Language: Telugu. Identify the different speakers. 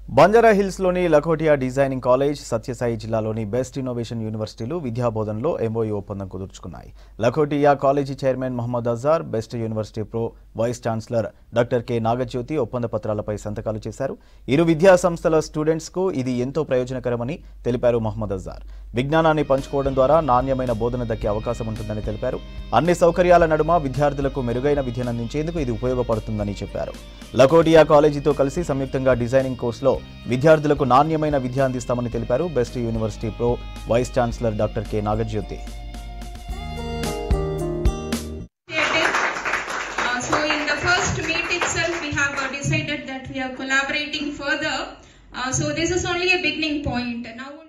Speaker 1: బంజారా హిల్స్లోని లఖోటియా డిజైనింగ్ కాలేజ్ సత్యసాయి జిల్లాలోని బెస్ట్ ఇన్నోవేషన్ యూనివర్సిటీలు విద్యాబోధనలో ఎంఓయూ ఒప్పందం కుదుర్చుకున్నాయి Lakhotia college chairman Mohammed Azhar best university pro vice chancellor doctor K Nagajyothi ఒప్పంద పత్రాలపై సంతకాలు చేశారు ఇరు విద్యా సంస్థల స్టూడెంట్స్కు ఇది ఎంతో ప్రయోజనకరమని తెలిపారు మహమ్మద్ అజార్ విజ్ఞానాన్ని పంచుకోవడం ద్వారా నాణ్యమైన బోధన దక్కే అవకాశం ఉంటుందని తెలిపారు అన్ని సౌకర్యాల నడుమ విద్యార్థులకు మెరుగైన విద్యను అందించేందుకు ఇది ఉపయోగపడుతుందని చెప్పారు లకోటియా కాలేజీతో కలిసి సంయుక్తంగా డిజైనింగ్ కోర్సులో విద్యార్థులకు నాణ్యమైన విద్య అందిస్తామని తెలిపారు best university pro vice chancellor doctor K Nagajyothi
Speaker 2: Uh, so in the first meet itself, we have uh, decided that we are collaborating further. Uh, so this is only a beginning point. Now.